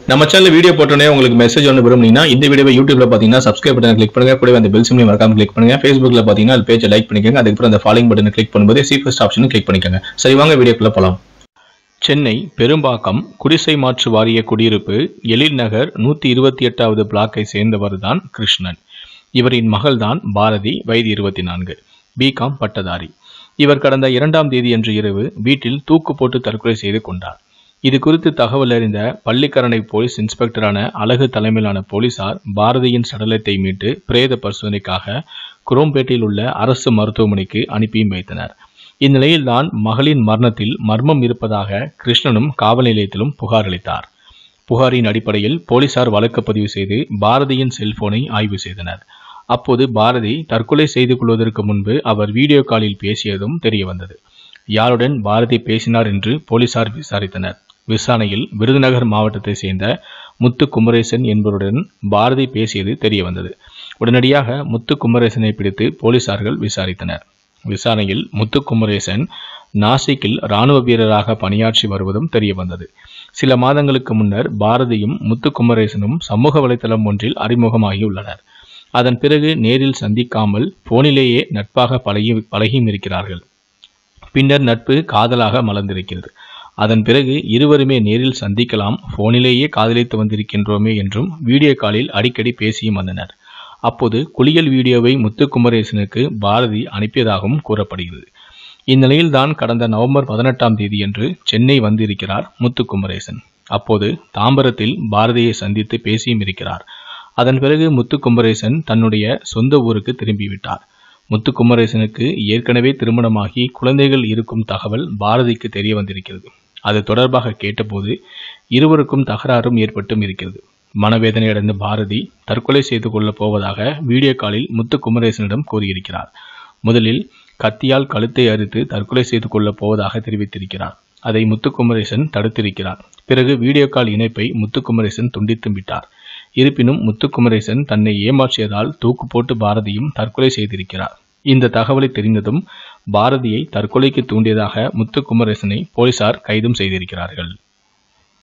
நம்ம channel video போட்டோன்னே உங்களுக்கு மெசேஜ் ஒன்று விரும்புனீங்கன்னா இந்த வீடியோவை யூடியூப்ல பார்த்தீங்கன்னா சப்ஸ்கிரைப் பட்டன் கிளிக் பண்ணுங்க கூடவே அந்த பெல் சிம்லையும் மறக்காம கிளிக் பண்ணுங்க ஃபேஸ்புக்ல பார்த்தீங்கன்னா அது பேஜை லைக் பண்ணிக்கோங்க அதுக்கப்புறம் அந்த ஃபாலோயிங் பட்டனை கிளிக் பண்ணும்போது சி ஃபர்ஸ்ட் ஆப்ஷனும் கிளிக் பண்ணிக்கோங்க சரி வாங்க வீடியோக்குள்ள போலாம் சென்னை பெரும்பாக்கம் குடிசை மாற்று வாரிய குடியிருப்பு எழில் நகர் நூற்றி இருபத்தி எட்டாவது பிளாக்கை சேர்ந்தவர் தான் கிருஷ்ணன் இவரின் மகள்தான் பாரதி வயது இருபத்தி நான்கு பிகாம் பட்டதாரி இவர் கடந்த இரண்டாம் தேதியன்று இரவு வீட்டில் தூக்கு போட்டு தற்கொலை செய்து கொண்டார் இது குறித்து தகவல் அறிந்த பள்ளிக்கரணை போலீஸ் இன்ஸ்பெக்டரான அழகு தலைமையிலான போலீசார் பாரதியின் சடலத்தை மீட்டு பிரேத பரிசோதனைக்காக குரோம்பேட்டையில் உள்ள அரசு மருத்துவமனைக்கு அனுப்பியும் வைத்தனர் இந்நிலையில்தான் மகளின் மரணத்தில் மர்மம் இருப்பதாக கிருஷ்ணனும் காவல் நிலையத்திலும் புகார் அளித்தார் புகாரின் அடிப்படையில் போலீசார் வழக்கு பதிவு செய்து பாரதியின் செல்போனை ஆய்வு செய்தனர் அப்போது பாரதி தற்கொலை செய்து கொள்வதற்கு முன்பு அவர் வீடியோ காலில் பேசியதும் தெரிய வந்தது யாருடன் பாரதி பேசினார் என்று போலீசார் விசாரித்தனர் விசாரணையில் விருதுநகர் மாவட்டத்தை சேர்ந்த முத்து குமரேசன் என்பவருடன் பாரதி பேசியது தெரிய வந்தது உடனடியாக முத்து குமரேசனை பிடித்து போலீசார்கள் விசாரித்தனர் விசாரணையில் முத்து குமரேசன் நாசிக்கில் ராணுவ வீரராக பணியாற்றி வருவதும் தெரிய வந்தது சில மாதங்களுக்கு முன்னர் பாரதியும் முத்து குமரேசனும் சமூக வலைதளம் ஒன்றில் அறிமுகமாகியுள்ளனர் அதன் பிறகு நேரில் சந்திக்காமல் போனிலேயே நட்பாக பழகி பழகியும் இருக்கிறார்கள் பின்னர் நட்பு காதலாக மலர்ந்திருக்கிறது அதன் பிறகு இருவருமே நேரில் சந்திக்கலாம் போனிலேயே காதலித்து வந்திருக்கின்றோமே என்றும் வீடியோ காலில் அடிக்கடி பேசியும் வந்தனர் அப்போது குளியல் வீடியோவை முத்துக்குமரேசனுக்கு பாரதி அனுப்பியதாகவும் கூறப்படுகிறது இந்நிலையில்தான் கடந்த நவம்பர் பதினெட்டாம் தேதியன்று சென்னை வந்திருக்கிறார் முத்துக்குமரேசன் அப்போது தாம்பரத்தில் பாரதியை சந்தித்து பேசியும் இருக்கிறார் அதன் பிறகு முத்துக்குமரேசன் தன்னுடைய சொந்த ஊருக்கு திரும்பிவிட்டார் முத்துக்குமரேசனுக்கு ஏற்கனவே திருமணமாகி குழந்தைகள் இருக்கும் தகவல் பாரதிக்கு தெரிய வந்திருக்கிறது அது தொடர்பாக கேட்டபோது இருவருக்கும் தகராறும் ஏற்பட்டும் இருக்கிறது மனவேதனை அடைந்த பாரதி தற்கொலை செய்து கொள்ளப் போவதாக வீடியோ காலில் முத்துக்குமரேசனிடம் கூறியிருக்கிறார் முதலில் கத்தியால் கழுத்தை அறுத்து தற்கொலை செய்து கொள்ளப் போவதாக தெரிவித்திருக்கிறார் அதை முத்துக்குமரேசன் தடுத்திருக்கிறார் பிறகு வீடியோ கால் இணைப்பை முத்துக்குமரேசன் துண்டித்து விட்டார் இருப்பினும் முத்துக்குமரேசன் தன்னை ஏமாற்றியதால் தூக்கு போட்டு பாரதியும் தற்கொலை செய்திருக்கிறார் இந்த தகவலை தெரிந்ததும் பாரதியை தற்கொலைக்கு தூண்டியதாக முத்துக்குமரேசனை போலீசார் கைதும் செய்திருக்கிறார்கள்